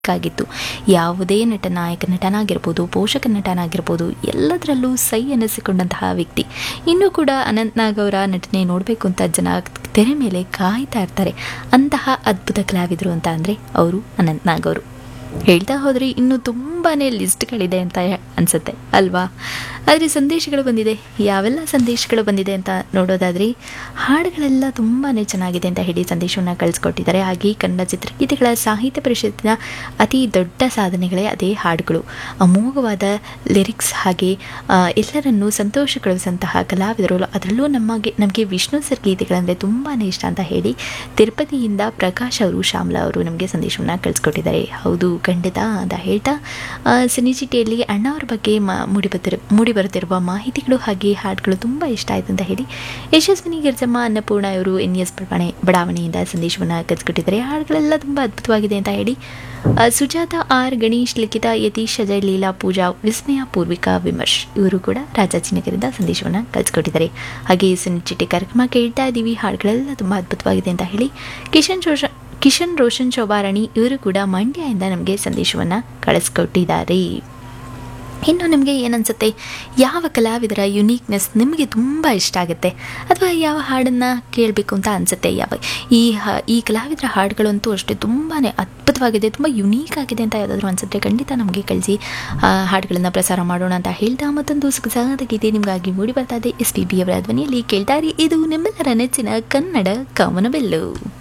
ಆಗಿತ್ತು ಯಾವುದೇ ನಟ ನಾಯಕ ನಟನಾಗಿರ್ಬೋದು ಪೋಷಕ ನಟನಾಗಿರ್ಬೋದು ಎಲ್ಲದರಲ್ಲೂ ಸೈ ಅನ್ನಿಸಿಕೊಂಡಂತಹ ವ್ಯಕ್ತಿ ಇನ್ನೂ ಕೂಡ ಅನಂತ್ ನಾಗ್ ಅವರ ನಟನೆ ನೋಡಬೇಕು ಅಂತ ಜನ ತೆರೆ ಮೇಲೆ ಕಾಯ್ತಾ ಇರ್ತಾರೆ ಅಂತಹ ಅದ್ಭುತ ಕಲಾವಿದರು ಅಂತ ಅಂದರೆ ಅವರು ಅನಂತ್ ನಾಗ್ ಅವರು ಹೇಳ್ತಾ ಹೋದರೆ ಇನ್ನೂ ತುಂಬಾ ಲಿಸ್ಟ್ಗಳಿದೆ ಅಂತ ಅನಿಸುತ್ತೆ ಅಲ್ವಾ ಆದರೆ ಸಂದೇಶಗಳು ಬಂದಿದೆ ಯಾವೆಲ್ಲ ಸಂದೇಶಗಳು ಬಂದಿದೆ ಅಂತ ನೋಡೋದಾದರೆ ಹಾಡುಗಳೆಲ್ಲ ತುಂಬಾ ಚೆನ್ನಾಗಿದೆ ಅಂತ ಹೇಳಿ ಸಂದೇಶವನ್ನು ಕಳಿಸ್ಕೊಟ್ಟಿದ್ದಾರೆ ಹಾಗೆ ಕನ್ನಡ ಚಿತ್ರಗೀತೆಗಳ ಸಾಹಿತ್ಯ ಪರಿಷತ್ತಿನ ಅತಿ ದೊಡ್ಡ ಸಾಧನೆಗಳೇ ಅದೇ ಹಾಡುಗಳು ಅಮೋಘವಾದ ಲಿರಿಕ್ಸ್ ಹಾಗೆ ಆ, ಎಲ್ಲರನ್ನೂ ಸಂತೋಷಗೊಳಿಸಿದಂತಹ ಕಲಾವಿದರು ಅದರಲ್ಲೂ ನಮಗೆ ನಮಗೆ ವಿಷ್ಣು ಸರ್ ಗೀತೆಗಳಂದರೆ ತುಂಬಾ ಇಷ್ಟ ಅಂತ ಹೇಳಿ ತಿರುಪತಿಯಿಂದ ಪ್ರಕಾಶ್ ಅವರು ಶ್ಯಾಮಲಾ ಅವರು ನಮಗೆ ಸಂದೇಶವನ್ನು ಕಳಿಸ್ಕೊಟ್ಟಿದ್ದಾರೆ ಹೌದು ಖಂಡಿತ ಅಂತ ಹೇಳ್ತಾ ಆ, ಸಿನಿಚಿಟಿಯಲ್ಲಿ ಅಣ್ಣವ್ರ ಬಗ್ಗೆ ಮಾ ಮೂಡಿ ಬರ್ತಿರ ಮೂಡಿ ಬರುತ್ತಿರುವ ಮಾಹಿತಿಗಳು ಹಾಗೆ ಹಾಡುಗಳು ತುಂಬ ಇಷ್ಟ ಆಯ್ತು ಅಂತ ಹೇಳಿ ಯಶಸ್ವಿನಿ ಗಿರ್ಜಮ್ಮ ಅನ್ನಪೂರ್ಣ ಇವರು ಎನ್ ಎಸ್ ಬಡಾವಣೆ ಬಡಾವಣೆಯಿಂದ ಸಂದೇಶವನ್ನು ಕಳಿಸ್ಕೊಟ್ಟಿದ್ದಾರೆ ಹಾಡುಗಳೆಲ್ಲ ತುಂಬ ಅದ್ಭುತವಾಗಿದೆ ಅಂತ ಹೇಳಿ ಆ, ಸುಜಾತ ಆರ್ ಗಣೇಶ್ ಲಿಖಿತ ಯತೀಶ್ ಅಜಯ್ ಲೀಲಾ ಪೂಜಾ ವಿಸ್ಮಯ ಪೂರ್ವಿಕಾ ವಿಮರ್ಶ್ ಇವರು ಕೂಡ ರಾಜಾಜಿನಗರಿಂದ ಸಂದೇಶವನ್ನು ಕಳಿಸ್ಕೊಟ್ಟಿದ್ದಾರೆ ಹಾಗೆ ಸಿನಿಚಿಟಿ ಕಾರ್ಯಕ್ರಮ ಕೇಳ್ತಾ ಇದ್ದೀವಿ ಹಾಡುಗಳೆಲ್ಲ ತುಂಬ ಅದ್ಭುತವಾಗಿದೆ ಅಂತ ಹೇಳಿ ಕಿಶನ್ ಜೋಶ ಕಿಶನ್ ರೋಷನ್ ಶೋಭಾರಾಣಿ ಇವರು ಕೂಡ ಮಂಡ್ಯದಿಂದ ನಮಗೆ ಸಂದೇಶವನ್ನು ಕಳಿಸ್ಕೊಟ್ಟಿದ್ದಾರೆ ಇನ್ನು ನಿಮಗೆ ಏನನ್ಸುತ್ತೆ ಯಾವ ಕಲಾವಿದರ ಯುನೀಕ್ನೆಸ್ ನಿಮಗೆ ತುಂಬ ಇಷ್ಟ ಆಗುತ್ತೆ ಅಥವಾ ಯಾವ ಹಾಡನ್ನು ಕೇಳಬೇಕು ಅಂತ ಅನಿಸುತ್ತೆ ಯಾವ ಈ ಹ ಈ ಕಲಾವಿದರ ಹಾಡುಗಳಂತೂ ಅಷ್ಟೇ ತುಂಬಾ ಅದ್ಭುತವಾಗಿದೆ ತುಂಬ ಯುನೀಕ್ ಆಗಿದೆ ಅಂತ ಯಾವುದಾದ್ರೂ ಅನಿಸುತ್ತೆ ಖಂಡಿತ ನಮಗೆ ಕಳಿಸಿ ಹಾಡುಗಳನ್ನು ಪ್ರಸಾರ ಮಾಡೋಣ ಅಂತ ಹೇಳ್ತಾ ಮತ್ತೊಂದು ಸೊಗಸಾದ ಗೀತೆ ನಿಮಗಾಗಿ ಮೂಡಿ ಬರ್ತಾ ಇದೆ ಎಸ್ ಪಿ ಬಿ ಅವರ ಧ್ವನಿಯಲ್ಲಿ ಕೇಳ್ತಾರೆ ಇದು ನಿಮ್ಮೆಲ್ಲರ ನೆಚ್ಚಿನ ಕನ್ನಡ ಕಾಮನಬೆಲ್ಲು